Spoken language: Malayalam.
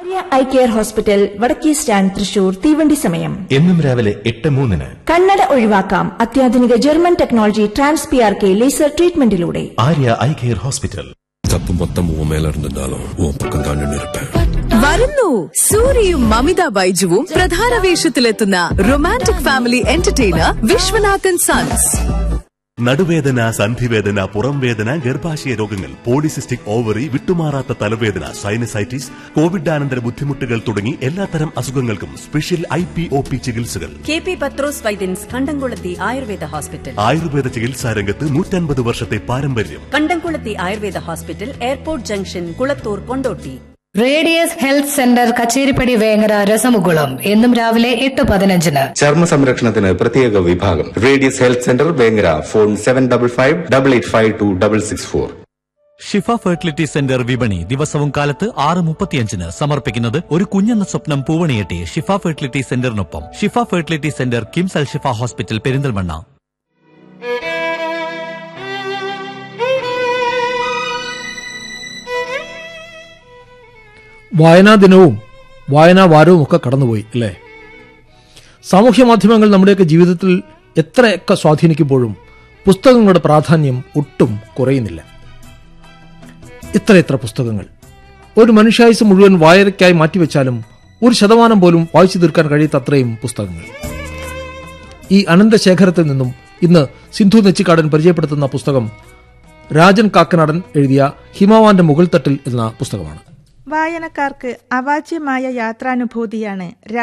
ആര്യ ഐ കെയർ ഹോസ്പിറ്റൽ വടക്കേ സ്റ്റാൻഡ് തൃശൂർ തീവണ്ടി സമയം എന്നും രാവിലെ എട്ട് മൂന്നിന് കണ്ണട ഒഴിവാക്കാം അത്യാധുനിക German technology trans P R K laser ട്രീറ്റ്മെന്റിലൂടെ ആര്യ ഐ കെയർ ഹോസ്പിറ്റൽ தப்பு மொத்தம் உன் மேல இருந்திருந்தாலும் உன் பக்கம் தான் நின்னு இருப்பேன் വരുന്നു സൂര്യയും മമിത ബൈജുവും പ്രധാന വേഷത്തിലെത്തുന്ന romantic family entertainer Viswanathan sons നടുവേദന സന്ധിവേദന പുറംവേദന ഗർഭാശയ രോഗങ്ങൾ പോളിസിസ്റ്റിക് ഓവറി വിട്ടുമാറാത്ത തലവേദന സൈനസൈറ്റിസ് കോവിഡാനന്തര ബുദ്ധിമുട്ടുകൾ തുടങ്ങി എല്ലാത്തരം അസുഖങ്ങൾക്കും special I P O P ചികിത്സകൾ കെ പി പത്രോസ് വൈദ്യൻസ് കണ്ടംകുളത്തി ആയുർവേദ ഹോസ്പിറ്റൽ ആയുർവേദ ചികിത്സാ രംഗത്ത് നൂറ്റൻപത് വർഷത്തെ പാരമ്പര്യം Kandamkulathy Ayurveda hospital airport junction Kulathur Kondotty Radius health centre Kacheripadi Vengara രസമുകുളം എന്നും രാവിലെ എട്ട് പതിനഞ്ചിന് ചർമ്മ സംരക്ഷണത്തിന് പ്രത്യേക വിഭാഗം Radius health centre Vengara phone seven double five double eight five two double six four Shifa fertility centre വിപണി ദിവസവും കാലത്ത് ആറ് മുപ്പത്തിയഞ്ചിന് സമർപ്പിക്കുന്നത് ഒരു കുഞ്ഞെന്ന സ്വപ്നം പൂവണിയെട്ടി ഷിഫ ഫെർട്ടിലിറ്റി സെന്ററിനൊപ്പം Shifa fertility centre KIMS Al Shifa hospital Perinthalmanna വായനാ ദിനവും വായനാ വാരവും ഒക്കെ കടന്നുപോയി അല്ലേ സാമൂഹ്യ മാധ്യമങ്ങൾ നമ്മുടെയൊക്കെ ജീവിതത്തിൽ എത്രയൊക്കെ സ്വാധീനിക്കുമ്പോഴും പുസ്തകങ്ങളുടെ പ്രാധാന്യം ഒട്ടും കുറയുന്നില്ല ഇത്രയെത്ര പുസ്തകങ്ങൾ ഒരു മനുഷ്യായുസ് മുഴുവൻ വായനയ്ക്കായി മാറ്റിവെച്ചാലും ഒരു ശതമാനം പോലും വായിച്ചു തീർക്കാൻ കഴിയാത്ത അത്രയും പുസ്തകങ്ങൾ ഈ അനന്തശേഖരത്തിൽ നിന്നും ഇന്ന് സിന്ധു നെച്ചിക്കാടൻ പരിചയപ്പെടുത്തുന്ന പുസ്തകം രാജൻ കാക്കനാടൻ എഴുതിയ ഹിമാവാന്റെ മുകൾത്തട്ടിൽ എന്ന പുസ്തകമാണ് വായനക്കാർക്ക് അവാച്യമായ യാത്രാനുഭൂതിയാണ്